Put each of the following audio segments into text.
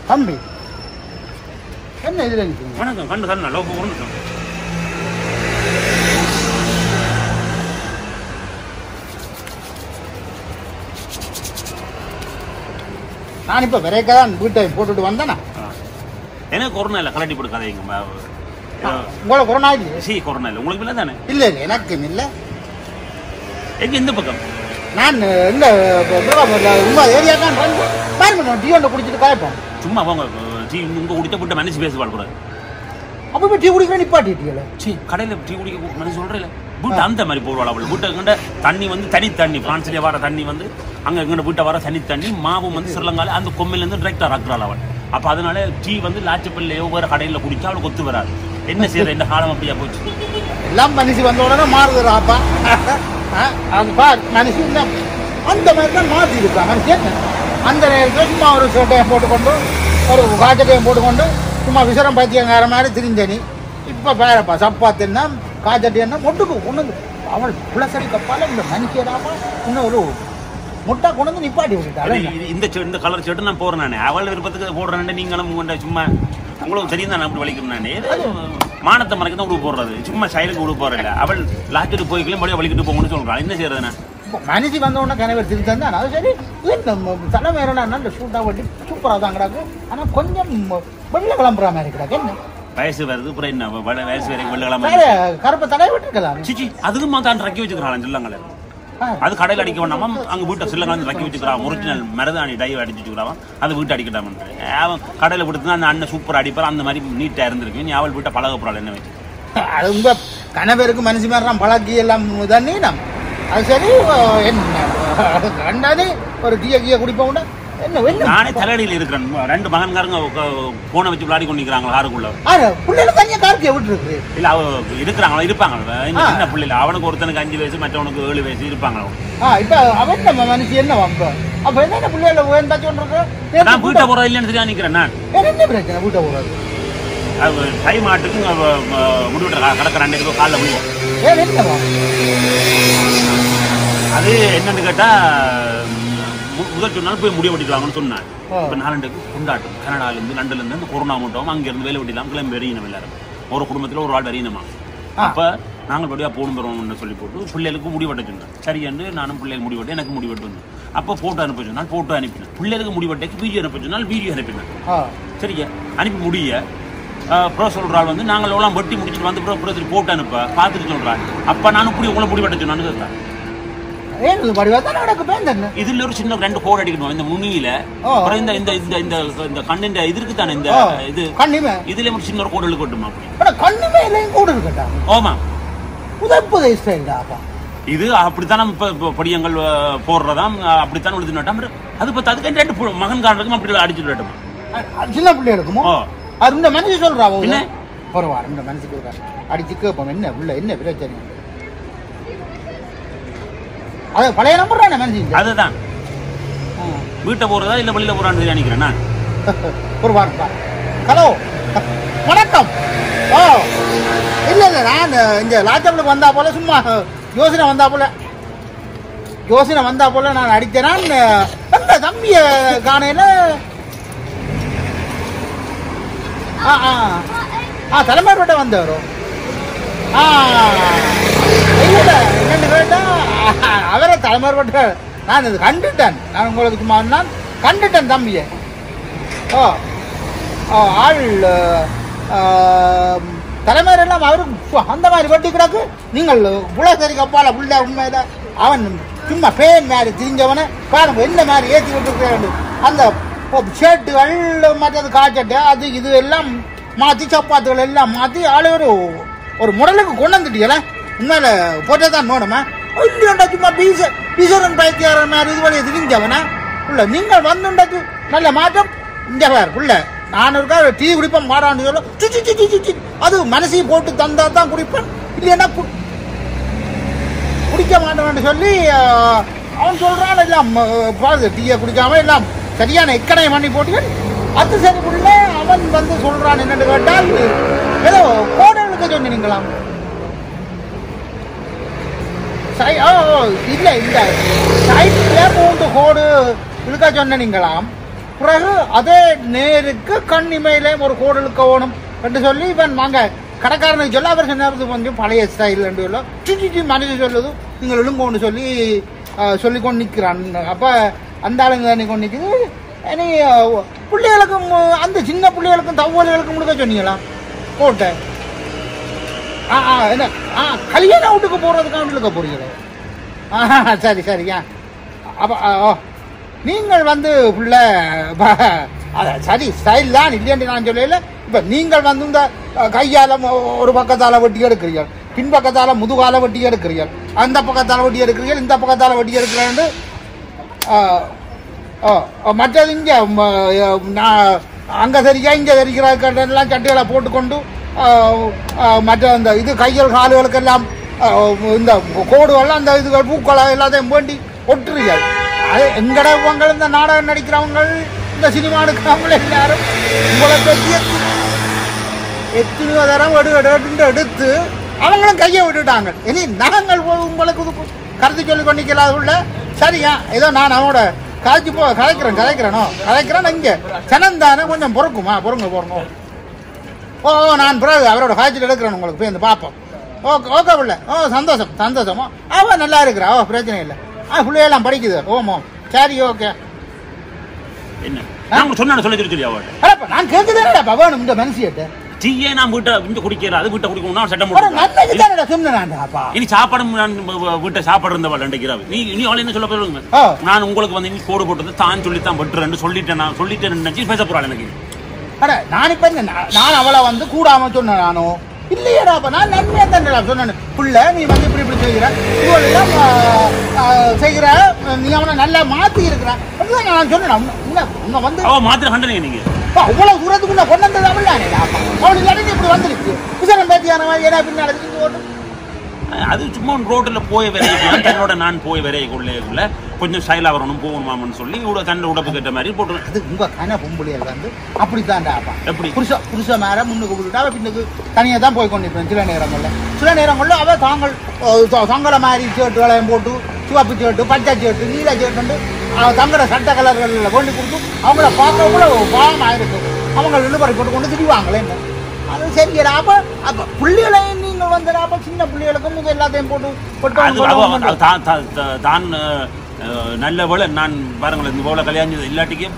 தம்பி என்ன இதுல நிற்கிறீங்க வணக்கம் கண்டு கண்ணா லோ போகிறோம் நான் இப்போ விரைக்க தான் வீட்டை போட்டுட்டு வந்தேனா எனக்கு கொரோனா இல்லை கலட்டி போட்டு கதைங்க உங்களை கொரோனா இல்லையே சி கொரோனா இல்லை உங்களுக்கு இல்லை தானே இல்லை இல்லை எனக்கு இல்லை எங்க இந்த பக்கம் நான் இந்த உங்க ஏரியா தான் வந்து பாருங்க நான் டீ ஒன்று குடிச்சிட்டு காய்ப்போம் சும்மா போங்க டீ உங்க குடித்த போட்டு மனுஷன் பேச பாடக்கூடாது அப்போ போய் டீ குடிக்கிற நிப்பாட்டிட்டீங்களே சி கடையில் டீ குடிக்க மனுஷன் சொல்கிறேன் வீட்டு அந்த மாதிரி போடுவாள் அவள் வீட்டை கண்ட தண்ணி வந்து தனி தண்ணி பிரான்ஸ்லேயே வர தண்ணி வந்து அங்கே எங்கட வீட்டை வர தனி தண்ணி மாவும் வந்து ஸ்ரீலங்கால அந்த கொம்மிலேருந்து டிரெக்டாக ரக்குறாள் அவள் அப்போ அதனால டீ வந்து லாச்சப்பள்ளியோ வேறு கடையில் குடிச்சா அவளுக்கு ஒத்து வராது என்ன செய்யற இந்த காலம் அப்படியா போச்சு எல்லாம் மனுஷி வந்த உடனே மாறுதுறாப்பா அது பார் மனுஷி இல்லை அந்த மாதிரி தான் மாற்றி இருக்கா மனுஷி என்ன அந்த நேரத்தில் சும்மா ஒரு சட்டையை போட்டுக்கொண்டு ஒரு காய்ச்சட்டையும் போட்டுக்கொண்டு சும்மா விசரம் பைத்தியங்கார மாதிரி திரிஞ்சனி இப்போ பேரப்பா சப்பாத்துன்னா காய்ச்சட்டி என்ன மொட்டுக்கு கொண்டு அவள் புலசரி கப்பால இந்த மனுஷியதாப்பா இன்னும் ஒரு முட்டை கொண்டு வந்து நிப்பாட்டி விட்டுட்டாள் இது- இது- இந்த ஷர்ட் இந்த கலர் ஷர்ட் நான் போடுறேன் நான் அவள் விருப்பத்துக்கு போடுறேன் நீங்களும் உங்கள்கிட்ட சும்மா உங்களுக்கு தெரியும் தான் நான் அப்படி வலிக்கிறேன் நான் ஏதோ மானத்தை மறைக்க தான் உடுப்பு போடுறது சும்மா சைலுக்கு உடுப்பு போடுறல அவள் லாக்கிட்டு போய்க்கலையும் மறுபடியும் வலிக்கிட்டு போகணும்னு சொல்றான் என்ன செய்யறது நான் இப்போ மனுஷி வந்த உடனே கணவர் திருத்தந்தான் அது சரி இந்த தலைமையில நல்ல சூட்டாக வட்டி சூப்பராக தான் கிடக்கு ஆனால் கொஞ்சம் வெளில கிளம்புற மாதிரி கிடக்கு என்ன வயசு வருது அப்புறம் என்ன வ- வயசு வரைக்கும் வெள்ளக்கிழமை வேற கருப்பை தலையை விட்டுருக்கலாம் சிச்சி அதுக்கும் தான் ரக்கி வச்சுக்கிறான் சில்லங்களை அது கடையில் அடிக்க வேண்டாமா அங்க வீட்டை சில்லங்களை ரக்கி வச்சுக்கிறான் ஒரிஜினல் மருதாணி டை அடிச்சு வச்சுக்கிறான் அது வீட்டை அடிக்கட்டாமன்ற அவன் கடையில் கொடுத்து அந்த அண்ணன் சூப்பர் அடிப்பார் அந்த மாதிரி நீட்டா இருந்திருக்கு நீ அவள் வீட்டை பழக போறாள் என்ன வச்சு அது உங்க கணவருக்கு மனுஷி மாதிரி தான் பழக்கி எல்லாம் தானே நம்ம அது சரி என்ன கண்டாது ஒரு டீய கீய குடிப்போம் என்ன என்ன நானே தலையடியில் இருக்கிறேன் ரெண்டு மகன்காரங்க போனை வச்சு விளையாடி கொண்டு நிற்கிறாங்க காருக்குள்ள ஆ பிள்ளைல தனியாக கார்த்தியை விட்டுருக்கு இல்ல அவ இருக்கிறாங்களா இருப்பாங்க இந்த ஆ. சின்ன பிள்ளைல அவனுக்கு ஒருத்தனுக்கு அஞ்சு வயசு மற்றவனுக்கு ஏழு வயசு இருப்பாங்க ஆ இப்போ அவன் நம்ம மனுஷி என்ன வம்ப அப்போ என்ன பிள்ளைல வேண்டாச்சும் இருக்கு நான் வீட்டை போறது இல்லைன்னு தெரியா நிக்கிறேன் நான் என்ன பிரச்சனை வீட்டை போகிறது அது தை மாட்டுக்கு முடிவிட்ட கடற்கரை ரெண்டு காலில் விழுவோம் ஏன் என்னவா அது என்னன்னு கேட்டா மு- முதல் சொன்னால் போய் முடிய வெட்டிக்கலாம்னு சொன்னான் ஆ. இப்போ நாலண்டுக்கு கொண்டாட்டம் கனடால இருந்து லண்டன்ல இருந்து அந்த கொரோனா மூட்டம் அங்க இருந்து வேலை வெட்டிலாம் கிளம்பி வெறியணும் எல்லாரும் ஒரு குடும்பத்துல ஒரு ஆள் வெறியணுமா ஆ. அப்ப நாங்கள் படியா போகணும் பெறணும்னு சொல்லி போட்டு பிள்ளைகளுக்கு முடி வெட்ட சொன்னேன் சரி என்று நானும் பிள்ளைகளுக்கு முடி வெட்ட எனக்கு முடி வெட்டு வந்தேன் அப்போ போட்டோ அனுப்ப சொன்னால் போட்டோ அனுப்பினேன் பிள்ளைகளுக்கு முடி வெட்டைக்கு வீடியோ அனுப்ப சொன்னால் வீடியோ அனுப்பினேன் ஆ சரியா அனுப்பி முடிய ப்ரோ சொல்றாள் வந்து நாங்கள் எல்லாம் வெட்டி முடிச்சுட்டு வந்து ப்ரோ ப்ரோ போட்டு அனுப்ப பார்த்துட்டு சொல்றாள் அப்ப நானும் இப்படி உங்களை முடி வெட்ட சொன்னான்னு கேட்குறேன் ஏன் இது வடிவா தானே கிடக்கு பேன் தானே இதுல ஒரு சின்ன ரெண்டு கோடு அடிக்கணும் இந்த முனியில ஓ. அப்புறம் இந்த இந்த இந்த இந்த இந்த கண்ணின் இதுக்கு தானே இந்த ஓ இது கண்ணிமே இதுல ஒரு சின்ன ஒரு கோடு இழுக்கட்டுமா அப்படி அட கண்ணுமே இல்லையும் கூட இருக்கட்டா ஆமா புதப்புதை ஸ்டைல்டா அப்பா இது அப்படித்தான் நம்ம இப்ப இப்ப படியங்கள் அஹ், போடுறதாம் அஹ், அப்படித்தான் எழுதி நட்டாம் அது பத்து அதுக்கு ரெண்டு பு- மகன்காரனுக்கும் அப்படி அடிச்சுட்டு விடட்டுமா அ- அ- சின்ன பிள்ளை இருக்குமோ ஓ அது இந்த மனுஷன் சொல்றா என்ன? பரவா இந்த மனுஷுக்கு இருக்கா அடிச்சு கேட்போம் என்ன உள்ள என்ன பிரச்சனை அது பழைய நம்பர் தானே மனுஷன் அதுதான் வீட்டை போறதா இல்ல வெளியில போறான்னு சொல்லி நினைக்கிறேன் நான் ஒரு வாரம் பா ஹலோ வணக்கம் ஓ இல்ல இல்ல நான் இங்க லாச்சப்பில் வந்தா போல சும்மா யோசனை வந்தா போல யோசனை வந்தா போல நான் அடித்தேன் அந்த தம்பிய காணையில ஆ ஆ ஆ தலைமைப்பட்ட வந்தவரோ ஆ இல்ல இல்ல என்னன்னு கேட்டா அவரை தலைமைப்பட்ட நான் இது கண்டுட்டேன் நான் உங்களுக்கு சும்மா நான் கண்டுட்டேன் தம்பியை ஓ ஓ ஆள் தலைமையர் எல்லாம் அவருக்கு சு, அந்த மாதிரி வெட்டி கிடக்கு நீங்கள் புலசரி கப்பால புள்ள உண்மையில அவன் சும்மா பேன் மாதிரி திரிஞ்சவனை பாருங்க என்ன மாதிரி ஏற்றி விட்டுருக்காரு அந்த ஷர்ட்டுகள் மற்றது காய்ச்சட்டு அது இது எல்லாம் மாற்றி சப்பாத்துகள் எல்லாம் மாற்றி ஆளு ஒரு ஒரு முடலுக்கு கொண்டு வந்துட்டீங்களா உண்மையில போட்டே தான் நோடுமா இல்லையாண்டா சும்மா பீச பீசரன் பைத்தியாரன் மாதிரி இது வழியை திரிஞ்சவனா உள்ள நீங்கள் வந்துண்டாச்சு நல்ல மாற்றம் இந்த பேர் உள்ள நான் இருக்கா டீ குடிப்பேன் மாடான்னு சொல்ல சி, சி, சி, சி, சி, சி. அது மனசை போட்டு தந்தா தான் குடிப்பேன் இல்லைன்னா கு- குடிக்க மாட்டேன்னு சொல்லி ஆஹ், அவன் சொல்றான் எல்லாம் ஆஹ், பாரு டீயை குடிக்காம எல்லாம் சரியான இக்கனை பண்ணி போட்டு அது சரி புள்ள அவன் வந்து சொல்றான் என்னன்னு கேட்டால் ஏதோ கோடலுக்கு சொன்னீங்களாம் சை ஓ ஓ, இல்ல இல்ல சைட்ல மூன்று கோடு இழுக்க சொன்னீங்களாம் பிறகு அதே நேருக்கு கண்ணிமையிலே ஒரு கோடு இழுக்க வேணும் என்று சொல்லி இவன் வாங்க கடைக்காரனுக்கு சொல்ல அவர் சொன்னது கொஞ்சம் பழைய ஸ்டைல் என்று சொல்ல சிச்சி மனுஷன் சொல்லுது நீங்கள் இழுங்கோன்னு சொல்லி அஹ், சொல்லி கொண்டு நிற்கிறான் அப்போ அந்த ஆளுங்க தானே கொண்டு நிற்குது நீ அஹ், பிள்ளைகளுக்கும் அஹ், அந்த சின்ன பிள்ளைகளுக்கும் தவ்வலுகளுக்கும் முழுக்க சொன்னீங்களா கோட்டை ஆ ஆ என்ன ஆ கல்யாண வீட்டுக்கு போகிறதுக்காக இழுக்க போறீங்களே ஆ சரி சரியா அப்போ ஓ நீங்கள் வந்து உள்ள அத சரி ஸ்டைல் தான் இல்லைன்னு நான் சொல்லல இப்போ நீங்கள் வந்து இந்த கையால் ஒரு பக்கத்தால் வெட்டி எடுக்கிறீர்கள் பின்பக்கத்தால் முதுகால வெட்டி எடுக்கிறீர்கள் அந்த பக்கத்தால் வெட்டி எடுக்கிறீர்கள் இந்த பக்கத்தால் வெட்டி எடுக்கிறேன்னு மற்றது இங்கே நான் அங்கே தெரியா இங்கே தெரிகிறாக்கெல்லாம் சட்டைகளை போட்டுக்கொண்டு ஆ, ஆ, மற்ற அந்த இது கைகள் காலுகளுக்கெல்லாம் ஆ, இந்த கோடுகள் அந்த இதுகள் பூக்களை எல்லாத்தையும் வேண்டி ஒட்டுறீர்கள் அது எங்கட இவங்க இந்த நாடகம் நடிக்கிறவங்க இந்த சினிமா எடுக்கிறவங்க எல்லாரும் உங்களை பற்றி எத்தனையோ தரம் எடு எடு எடுன்னு எடுத்து அவங்களும் கையை விட்டுட்டாங்க இனி நாங்கள் போய் உங்களுக்கு இது கருத்து சொல்லி கொண்டிருக்கலாம் உள்ள சரியா ஏதோ நான் அவனோட கதைச்சு போ கதைக்கிறேன் கதைக்கிறேனோ கதைக்கிறேன் இங்கே சனந்தானே கொஞ்சம் பொறுக்குமா பொறுங்க பொறுங்க ஓ ஓ, நான் பிறகு அவரோட காய்ச்சல் எடுக்கிறேன் உங்களுக்கு போய் இந்த பார்ப்போம் ஓகே ஓகே பிள்ளை ஓ சந்தோஷம் சந்தோஷமா அவன் நல்லா இருக்கிறா ஓ பிரச்சனை இல்லை ஆ பிள்ளையெல்லாம் படிக்குது ஓமோ சரி ஓகே என்ன நான் சொன்ன சொல்ல சொல்லி சொல்லி அவட்ட அடப்பா நான் கேட்குதானடா வேணும் இந்த மனசியட்ட டீயே நான் வீட்டை இங்க குடிக்கிற அது வீட்டை குடிக்கணும் நான் சட்டம் ஒரு நல்லது போட்டு தானடா சொன்னேன்டாப்பா இனி சாப்பாடும் நான் வ- வ- வீட்டை சாப்பாடு இருந்தவள் ரெண்டுக்கிறாள் நீ நீ அவளை என்ன சொல்ல போயிருங்க ஆ. நான் உங்களுக்கு வந்து இனி கோடு போட்டது தான் சொல்லி தான் வெட்டுறேன்னு சொல்லிட்டேன் நான் சொல்லிட்டேன் நினைச்சு பேச போறாள் எனக்கு அட நான் இப்ப என்ன நான் நான் அவளை வந்து கூடாம சொன்னேன் நானும் இல்லையடாப்பா நான் நன்மையா தானடா சொன்னேன் புள்ள நீ வந்து இப்படி இப்படி செய்கிற இவளெல்லாம் ஆ, ஆ, செய்கிற நீ அவனை நல்லா மாத்தி இருக்கிற அதுதான் நான் சொன்னேன் உன்னை உன்னை வந்து அவ மாத்திர கண்டனீங்க நீங்க அப்பா, அவ்வளவு தூரத்துக்கு நான் கொண்டு வந்தது அவள் தானே அவளுக்கு இறங்கி இப்படி வந்துருக்கு விசாரம் பேத்தியான மாதிரி ஏன்னா பின்னாடி திரும்பி ஓட்டு அது சும்மா ரோட்டில் போய் விரைக்குள்ள தன்னோட நான் போய் விரைக்குள்ளேக்குள்ள கொஞ்சம் ஸ்டைலாக வரணும் போகணுமாமன்னு சொல்லி இவ்வளோ தன்னோட உடம்பு கேட்ட மாதிரி போட்டு அது உங்க கன பொம்புலியல் வந்து அப்படித்தான்டா அப்பா எப்படி? புருஷ புருஷ மேல முன்னுக்கு விட்டுட்டு அவ பின்னுக்கு தனியா தான் போய் கொண்டிருப்பேன் சில நேரங்கள்ல சில நேரங்கள்ல அவ தாங்கள் அஹ், த- தங்கள மாதிரி ஷர்ட் வளையம் போட்டு சிவப்பு ஷர்ட்டு பச்சை ஷர்ட்டு நீல ஷர்ட் வந்து அவ தங்களோட சட்ட கலர்களில் கொண்டு கொடுத்து அவங்கள பார்க்க கூட பாவமா இருக்கும் அவங்க இழுபறை போட்டு கொண்டு திரிவாங்களே அது சரியடா அப்ப அப்ப பிள்ளைகளையும் நீங்க வந்து அப்ப சின்ன பிள்ளைகளுக்கும் இது எல்லாத்தையும் போட்டு அது அவ- அவ- போட்டு அவ தான் தான் தான் தான், அஹ், நல்ல வேலை நான் பாருங்களேன் இந்த வேலை கல்யாணம் இல்லாட்டிக்கு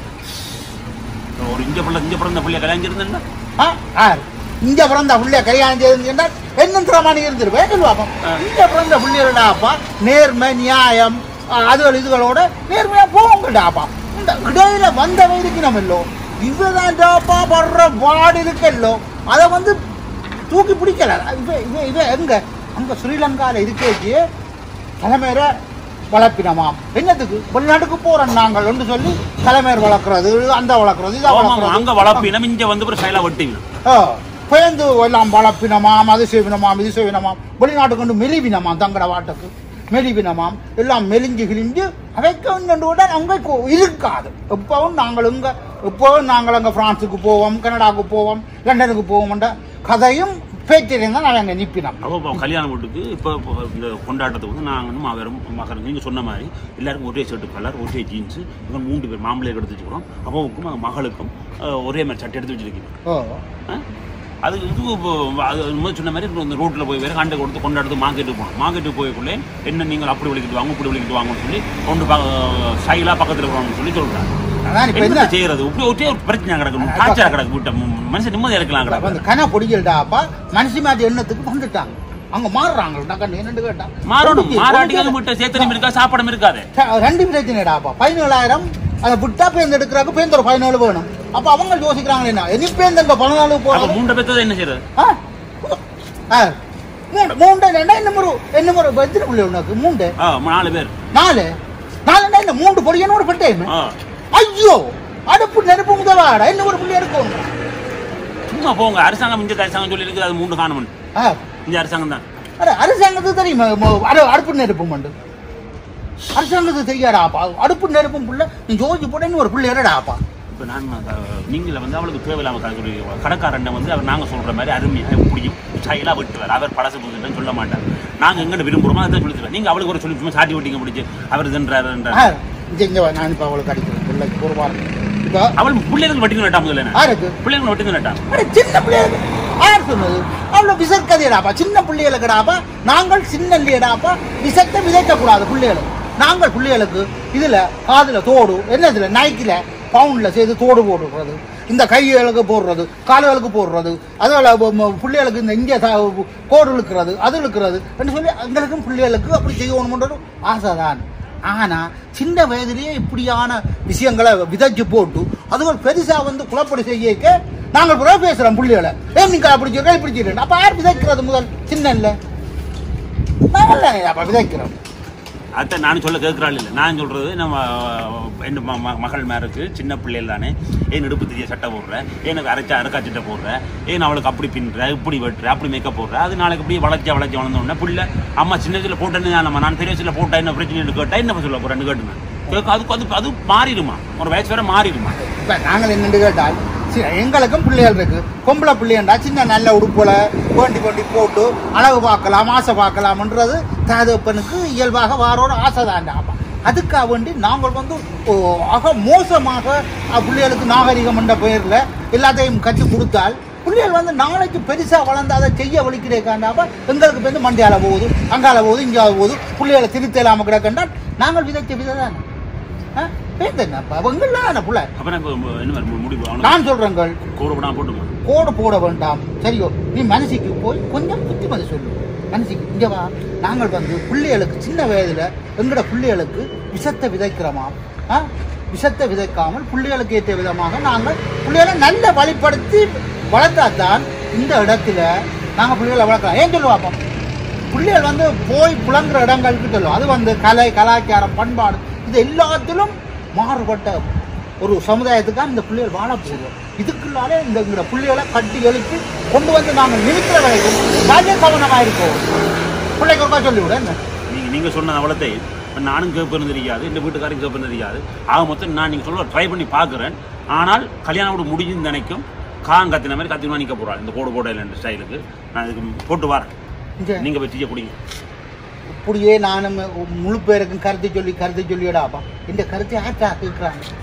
ஒரு இஞ்ச பிள்ளை இஞ்ச பிறந்த பிள்ளை கல்யாணம் இருந்தேன்னா ஆ, ஆர். இங்க பிறந்த புள்ளைய கல்யாணம் செய்திருந்தா என்ன திறமானி இருந்துருவேன் சொல்லுவாப்பா இங்க பிறந்த புள்ளையடாப்பா நேர்மை நியாயம் ஆ, அதுகள் இதுகளோட நேர்மையா போங்கடாப்பா இந்த இடையில வந்தவன் இருக்கணுமல்லோ இவதான்டாப்பா படுற பாடு இருக்கல்லோ அதை வந்து தூக்கி பிடிக்கல இவ இவ இவ எங்க அங்க ஸ்ரீலங்கால இருக்கேச்சு தலைமையில வளர்ப்பினமாம் என்னத்துக்கு வெளிநாட்டுக்கு போறோம் நாங்கள் என்று சொல்லி தலைமையர் வளர்க்குறது அந்த வளர்க்குறது இதை வளர்க்குறது அங்க வளர்ப்பினம் இங்க வந்து ஒரு ஸ்டைலாக வெட்டிவினம் ஆ, பயந்து எல்லாம் வளர்ப்பினமாம் அது செய்வினமாம் இது செய்வினமாம் வெளிநாட்டுக்கு கொண்டு மெலிவினமாம் தங்கட வாட்டுக்கு மெலிவினமாம் எல்லாம் மெலிஞ்சு கிழிஞ்சு அவைக்கு ஒன்று விட அங்கே கொ- இருக்காது எப்பவும் நாங்கள் இங்க எப்பவும் நாங்கள் அங்கே பிரான்ஸுக்கு போவோம் கனடாவுக்கு போவோம் லண்டனுக்கு போவோம்ன்ற கதையும் பேச்சிலையும் தான் நாங்கள் அங்கே நிற்பினோம் அப்போ இப்போ கல்யாண வீட்டுக்கு இப்போ இப்போ இந்த கொண்டாட்டத்துக்கு வந்து நாங்களும் அவரும் மகன் நீங்கள் சொன்ன மாதிரி எல்லாருக்கும் ஒரே ஷர்ட்டு கலர் ஒரே ஜீன்ஸு இவங்க மூன்று பேர் மாம்பளை எடுத்து வச்சுக்கிறோம் அப்பாவுக்கும் அவங்க மகளுக்கும் அஹ், ஒரே மாதிரி சட்டை எடுத்து வச்சிருக்கீங்க ஓ ஆ? அது இது இப்போ அது முதல்ல சொன்ன மாதிரி இந்த ரோட்டில் போய் வேறு கண்டை கொடுத்து கொண்டாடுறது மார்க்கெட்டுக்கு போகணும் மார்க்கெட்டுக்கு போய்க்குள்ளே என்ன நீங்கள் அப்படி விളിக்கிட்டு வாங்க இப்படி விളിக்கிட்டு வாங்கன்னு சொல்லி கொண்டு ஸ்டைலாக பக்கத்தில் இருக்கிறோம்னு சொல்லி சொல்கிறாங்க அதான் இப்போ என்ன என்ன செய்யறது இப்படி ஒரே ஒரு பிரச்சனை கிடக்கணும் டார்ச்சராக கிடக்கு வீட்டை மனுஷன் நிம்மதியாக இருக்கலாம் அப்ப கிடக்கு அந்த கன பொடிகள்டாப்பா மனசு மாற்றி எண்ணத்துக்கு வந்துட்டாங்க அங்க மாறுறாங்க நான் என்னன்னு கேட்டா மாறணும் பொடிக்கு- மாறாட்டிகளும் வீட்டை சேத்தனும் இருக்கா சாப்பாடும் இருக்காது ச- ரெண்டு பிரச்சனைடாப்பா பதினேழாயிரம் அதை விட்டா பேருந்து எடுக்கிறதுக்கு பேருந்து ஒரு பதினேழு வேணும் அப்ப அவங்க யோசிக்கிறாங்க என்ன இனி பேருந்து அங்க பதினாலு அப்போ போறோம் மூன்று பேர்த்ததை என்ன செய்யறது மூணு மூண்டு என்ன என்ன ஒரு என்ன ஒரு எத்தனை பிள்ளை உனக்கு மூண்டு ஆ நாலு பேர் நாலு நாலு என்ன மூன்று பொடியன்னு ஒரு பெட்டையும் ஆ ஐயோ அடுப்பு நெருப்பு முதலாடா என்ன ஒரு பிள்ளை இருக்கும் சும்மா போங்க அரசாங்கம் இந்த அரசாங்கம் சொல்லி இருக்குது அது மூன்று காணும் ஆ, இந்த அரசாங்கம் தான் அட அரசாங்கத்துக்கு தெரியுமா மோ- அட அடுப்பு நெருப்பும் உண்டு அரசாங்கத்துக்கு தெரியாடாப்பா அடுப்பு நெருப்பும் புள்ள நீ ஜோதிச்சு போட்டேன்னு ஒரு பிள்ளை எடடாப்பா இப்போ நான் நீங்கள வந்து அவளுக்கு தேவையில்லாம கதை சொல்லி கடைக்காரன் வந்து அவர் நாங்கள் சொல்கிற மாதிரி அருமையாக பிடிக்கும் ஸ்டைலாக வெட்டுவார் அவர் பழசு புதுன்னு சொல்ல மாட்டார் நாங்கள் எங்கிட்ட விரும்புகிறோமோ அதை சொல்லி தருவார் நீங்கள் அவளுக்கு ஒரு சொல்லி சும்மா சாட்டி விட்டீங்க பிடிச்சி அவர் இதுன்றாருன்றார் ஆ, இங்க இங்க வா, நான் இப்ப அவளுக்கு அடிக்கிறேன் பிள்ளைக்கு ஒரு வாரம் இப்ப அவள் பிள்ளைகளுக்கு வட்டிங்க நட்டாம முதல்ல யாருக்கு பிள்ளைகளுக்கு வட்டிங்க நட்டான் அட, சின்ன பிள்ளைகளுக்கு யார் சொன்னது அவ்வளவு விசற்கதையடாப்பா சின்ன பிள்ளைகளுக்குடாப்பா நாங்கள் சின்ன இல்லையடாப்பா விசத்தை விதைக்க கூடாது பிள்ளைகளுக்கு நாங்கள் பிள்ளைகளுக்கு இதுல காதுல தோடு என்ன இதுல நைக்கில பவுண்ட்ல செய்து தோடு போடுறது இந்த கைகளுக்கு போடுறது கால்களுக்கு போடுறது அதில் பிள்ளைகளுக்கு இந்த இங்கே த- கோடு இழுக்கிறது அது இழுக்கிறது என்று சொல்லி எங்களுக்கும் பிள்ளைகளுக்கு அப்படி செய்யணும்ன்றது ஆசைதான் ஆனா சின்ன வயதிலேயே இப்படியான விஷயங்களை விதைச்சு போட்டு அதுகள் பெருசா வந்து குழப்படி செய்யக்க நாங்கள் கூட பேசுறோம் புள்ளிகளை ஏன் நீங்க அப்படி சொல்ற இப்படி சொல்றேன் அப்ப யார் விதைக்கிறது முதல் சின்ன இல்ல நாங்கள் தானே அப்ப விதைக்கிறோம் அத்தை நான் சொல்ல கேட்குறாள் இல்லை நான் சொல்றது நம்ம என் ம- ம- மகள் மேருக்கு சின்ன பிள்ளைகள் தானே ஏன் இடுப்பு தெரிய சட்டை போடுற ஏன் அரைச்சா அரைக்கா சட்டை போடுற ஏன் அவளுக்கு அப்படி பின்னுற இப்படி வெட்டுற அப்படி மேக்கப் போடுற அது நாளைக்கு அப்படியே வளர்ச்சி வளர்ச்சி வளர்ந்த உடனே பிள்ளை அம்மா சின்ன வயசுல போட்டேன்னு நம்ம நான் பெரிய வயசுல போட்டா என்ன பிரச்சனை கேட்டா என்ன சொல்ல போறேன்னு கேட்டுனேன் கேட்க அதுக்கு அது அது மாறிடுமா ஒரு வயசு வேற மாறிடுமா இப்ப நாங்கள் என்னன்னு கேட்டால் சரி, எங்களுக்கும் பிள்ளைகள் இருக்கு பொம்பளை பிள்ளைண்டா சின்ன நல்ல உடுப்புல வேண்டி வேண்டி போட்டு அழகு பார்க்கலாம் ஆசை பார்க்கலாம்ன்றது தகப்பனுக்கு இயல்பாக வாரோட ஆசை தான்டா அதுக்காக வேண்டி நாங்கள் வந்து ஓ, ஆக மோசமாக அஹ், பிள்ளைகளுக்கு நாகரிகம் என்ற பெயர்ல எல்லாத்தையும் கற்றுக் கொடுத்தால் பிள்ளைகள் வந்து நாளைக்கு பெருசா வளர்ந்து அதை செய்ய வலிக்கிறேக்காண்டாப்ப எங்களுக்கு வந்து மண்டியால போகுது அங்கால போகுது இங்கால போகுது பிள்ளைகளை திருத்தலாம கிடக்கண்டால் நாங்கள் விதைச்ச விதை தானே பேந்தப்பா அவங்களான புள்ள அப்புறம் இப்ப என்ன மாதிரி முடிவு அவனுக்கு நான் சொல்றேங்கள் கோரப்படாம போட்டுமா கோடு போட வேண்டாம் சரியோ நீ மனசுக்கு போய் கொஞ்சம் புத்திமதி சொல்லு மனசுக்கு இங்க வா நாங்கள் வந்து பிள்ளைகளுக்கு சின்ன வயதுல எங்கட பிள்ளைகளுக்கு விஷத்தை விதைக்கிறோமாம் ஆ? விஷத்தை விதைக்காமல் பிள்ளைகளுக்கு ஏற்ற விதமாக நாங்கள் பிள்ளைகளை நல்ல வழிப்படுத்தி வளர்த்தாதான் இந்த இடத்துல நாங்கள் பிள்ளைகளை வளர்க்கலாம் ஏன் சொல்லுவாப்போம் பிள்ளைகள் வந்து போய் புலங்குற இடங்களுக்கு சொல்லும் அது வந்து கலை கலாச்சாரம் பண்பாடு இது எல்லாத்திலும் மாறுபட்ட ஒரு சமுதாயத்துக்காக இந்த பிள்ளைகள் வாழ போகிறோம் இதுக்குள்ளாலே இந்த இந்த பிள்ளைகளை கட்டி எழுப்பி கொண்டு வந்து நாங்கள் நிறுத்துற வரைக்கும் நல்ல கவனமாக இருக்கோம் பிள்ளைக்கு ஒருக்கா சொல்லிவிட என்ன நீங்க நீங்க சொன்ன அவலத்தை இப்ப நானும் கேட்பேன்னு தெரியாது இந்த வீட்டுக்காரும் கேட்பேன்னு தெரியாது ஆக மொத்தம் நான் நீங்க சொல்ல ட்ரை பண்ணி பார்க்குறேன் ஆனால் கல்யாணம் கூட முடிஞ்சுன்னு நினைக்கும் கான் கத்தின மாதிரி கத்தினா நிற்க போறாள் இந்த கோடு போட இந்த ஸ்டைலுக்கு நான் இதுக்கு போட்டு வரேன் இங்க நீங்க போய் டீயை குடிங்க இப்படியே நானும் முழு பேருக்கும் கருத்து சொல்லி கருத்து சொல்லிடாப்பா இந்த கருத்தை யார்ட்டா கேட்குறாங்க